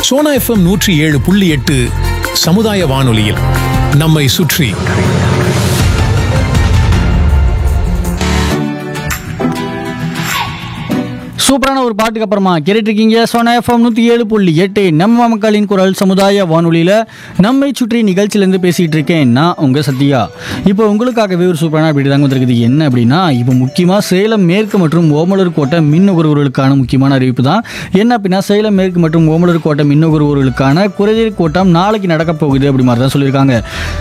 Sona FM நூற்றி ஏழு புள்ளி எட்டு சமுதாய வானொலியில் நம்மை சுற்றி சூப்பரான ஒரு பாட்டுக்கு அப்புறமா கேட்டுட்டு இருக்கீங்க சோனா எஃப்எம் நூற்றி ஏழு புள்ளி எட்டு நம்ம மக்களின் குரல் சமுதாய வானொலியில் நம்மை சுற்றி நிகழ்ச்சியிலேருந்து பேசிகிட்டு இருக்கேன் நான் உங்கள் சத்யா இப்போ உங்களுக்காகவே ஒரு சூப்பரான அப்படி தாங்க வந்திருக்குது என்ன அப்படின்னா இப்போ முக்கியமாக சேலம் மேற்கு மற்றும் ஓமலூர் கோட்டை மின் நுகர்வோர்களுக்கான முக்கியமான அறிவிப்பு தான் என்ன அப்படின்னா சேலம் மேற்கு மற்றும் ஓமலூர் கோட்டை மின் நுகர்வோர்களுக்கான குறைதீர் கூட்டம் நாளைக்கு நடக்க போகுது அப்படி மாதிரி தான் சொல்லியிருக்காங்க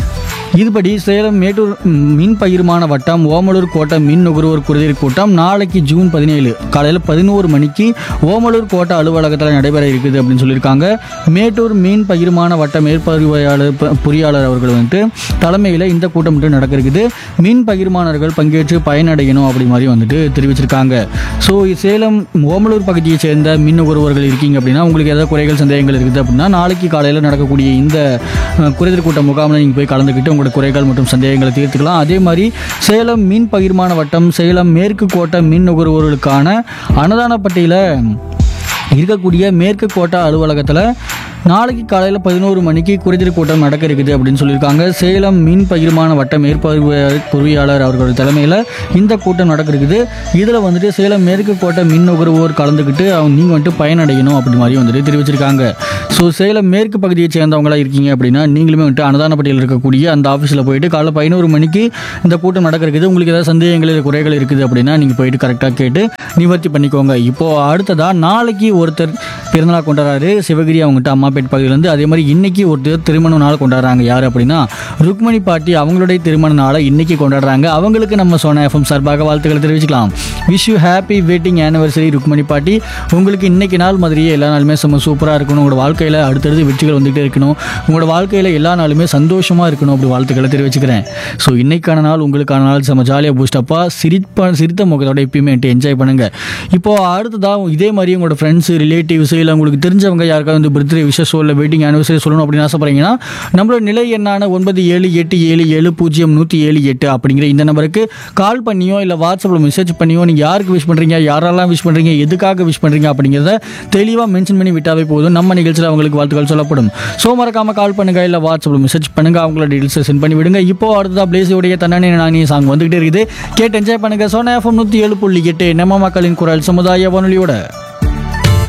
இதுபடி சேலம் மேட்டூர் ம், மின் பகிர்மான வட்டம் ஓமலூர் கோட்டை மின் நுகர்வோர் குறைதீர் கூட்டம் நாளைக்கு ஜூன் பதினேழு காலையில் பதினோரு மணிக்கு ஓமலூர் கோட்டை அலுவலகத்தில் நடைபெற இருக்குது அப்படின்னு சொல்லியிருக்காங்க மேட்டூர் மீன் பகிர்மான வட்ட மேற்பார்வையாளர் ப- பொறியாளர் அவர்கள் வந்துட்டு தலைமையில் இந்த கூட்டம் வந்துட்டு நடக்க இருக்குது மின் பகிர்மானர்கள் பங்கேற்று பயனடையணும் அப்படி மாதிரி வந்துட்டு தெரிவிச்சிருக்காங்க ஸோ சேலம் ஓமலூர் பகுதியை சேர்ந்த மின் நுகர்வோர்கள் இருக்கீங்க அப்படின்னா உங்களுக்கு ஏதாவது குறைகள் சந்தேகங்கள் இருக்குது அப்படின்னா நாளைக்கு காலையில் நடக்கக்கூடிய இந்த அஹ், குறைதீர் கூட்ட முகாமில் நீங்கள் போய் கலந்துக்கிட்டு உங்களோட குறைகள் மற்றும் சந்தேகங்களை தீர்த்துக்கலாம் அதே மாதிரி சேலம் மீன் பகிர்மான வட்டம் சேலம் மேற்கு கோட்டை மின் நுகர்வோர்களுக்கான அன்னதானப்பட்டியில் இருக்கக்கூடிய மேற்கு கோட்டை அலுவலகத்தில் நாளைக்கு காலையில் பதினோரு மணிக்கு குறைதீர் கூட்டம் நடக்க இருக்குது அப்படின்னு சொல்லியிருக்காங்க சேலம் மீன் பகிர்மான வட்ட மேற்பார்வையாளர் பொறியாளர் அவர்கள் தலைமையில் இந்த கூட்டம் நடக்க இருக்குது இதில் வந்துட்டு சேலம் மேற்கு கோட்டை மின் நுகர்வோர் கலந்துக்கிட்டு அவங்க நீங்கள் வந்துட்டு பயனடையணும் அப்படி மாதிரி வந்துட்டு தெரிவிச்சிருக்காங்க ஸோ சேலம் மேற்கு பகுதியை சேர்ந்தவங்களா இருக்கீங்க அப்படின்னா நீங்களுமே வந்துட்டு அன்னதானப்பட்டியில் இருக்கக்கூடிய அந்த ஆஃபீஸில் போயிட்டு காலைல பதினோரு மணிக்கு இந்த கூட்டம் நடக்க இருக்குது உங்களுக்கு ஏதாவது சந்தேகங்கள் இல்லை, குறைகள் இருக்குது அப்படின்னா நீங்கள் போயிட்டு கரெக்டாக கேட்டு நிவர்த்தி பண்ணிக்கோங்க இப்போது அடுத்ததாக நாளைக்கு ஒருத்தர் பிறந்தநாள் கொண்டாடுறாரு சிவகிரி அவங்ககிட்ட அம்மாப்பேட் பகுதியிலேருந்து அதே மாதிரி இன்னைக்கு ஒருத்தர் திருமண நாள் கொண்டாடுறாங்க யார் அப்படின்னா ருக்மணி பாட்டி அவங்களுடைய திருமண நாளை இன்னைக்கு கொண்டாடுறாங்க அவங்களுக்கு நம்ம சோனா எஃப்எம் சார்பாக வாழ்த்துக்களை தெரிவிச்சுக்கலாம் wish you happy wedding anniversary Rukmani பாட்டி உங்களுக்கு இன்னைக்கு நாள் மாதிரியே எல்லா நாளுமே செம்ம சூப்பராக இருக்கணும் உங்களோட வாழ்க்கையில் அடுத்தடுத்து வெற்றிகள் வந்துகிட்டே இருக்கணும் உங்களோட வாழ்க்கையில் எல்லா நாளுமே சந்தோஷமாக இருக்கணும் அப்படி வாழ்த்துக்களை தெரிவிச்சுக்கிறேன் ஸோ இன்னைக்கான நாள் உங்களுக்கான நாள் செம்ம ஜாலியாக பூஸ்டப்பாக சிரிப்ப சிரித்த முகத்தோட எப்பயுமே என்ஜாய் பண்ணுங்கள் இப்போ அடுத்ததாக இதே மாதிரி உங்களோட ஃப்ரெண்ட்ஸ் ரிலேட்டிவ்ஸ் இல்லை உங்களுக்கு தெரிஞ்சவங்க யாருக்காவது வந்து பர்த்டே விஷஸோ இல்லை வெட்டிங் ஆனிவர்சரி சொல்லணும் அப்படின்னு ஆசைப்படுறீங்கன்னா நம்மளோட நிலை எண்ணான ஒன்பது ஏழு எட்டு ஏழு ஏழு பூஜ்ஜியம் நூற்றி ஏழு எட்டு அப்படிங்கிற இந்த நம்பருக்கு கால் பண்ணியோ இல்லை வாட்ஸ்அப்பில் மெசேஜ் பண்ணியோ நீங்கள் யாருக்கு விஷ் பண்ணுறீங்க யாரெல்லாம் விஷ் பண்ணுறீங்க எதுக்காக விஷ் பண்ணுறீங்க அப்படிங்கிறத தெளிவாக மென்ஷன் பண்ணி விட்டாவே போதும் நம்ம நிகழ்ச்சியில் அவங்களுக்கு வாழ்த்துக்கள் சொல்லப்படும் ஸோ மறக்காமல் கால் பண்ணுங்க இல்லை வாட்ஸ்அப்பில் மெசேஜ் பண்ணுங்க அவங்களோட டீட்டெயில்ஸை சென்ட் பண்ணி விடுங்க இப்போ அடுத்ததாக பிளேஸோடைய தன்னானே நானே சாங் வந்துகிட்டே இருக்குது கேட்டு என்ஜாய் பண்ணுங்க சோனா எஃப்எம் நூற்றி ஏழு புள்ளி எட்டு நம்ம மக்களின் குரல் சமுதாய வானொலியோட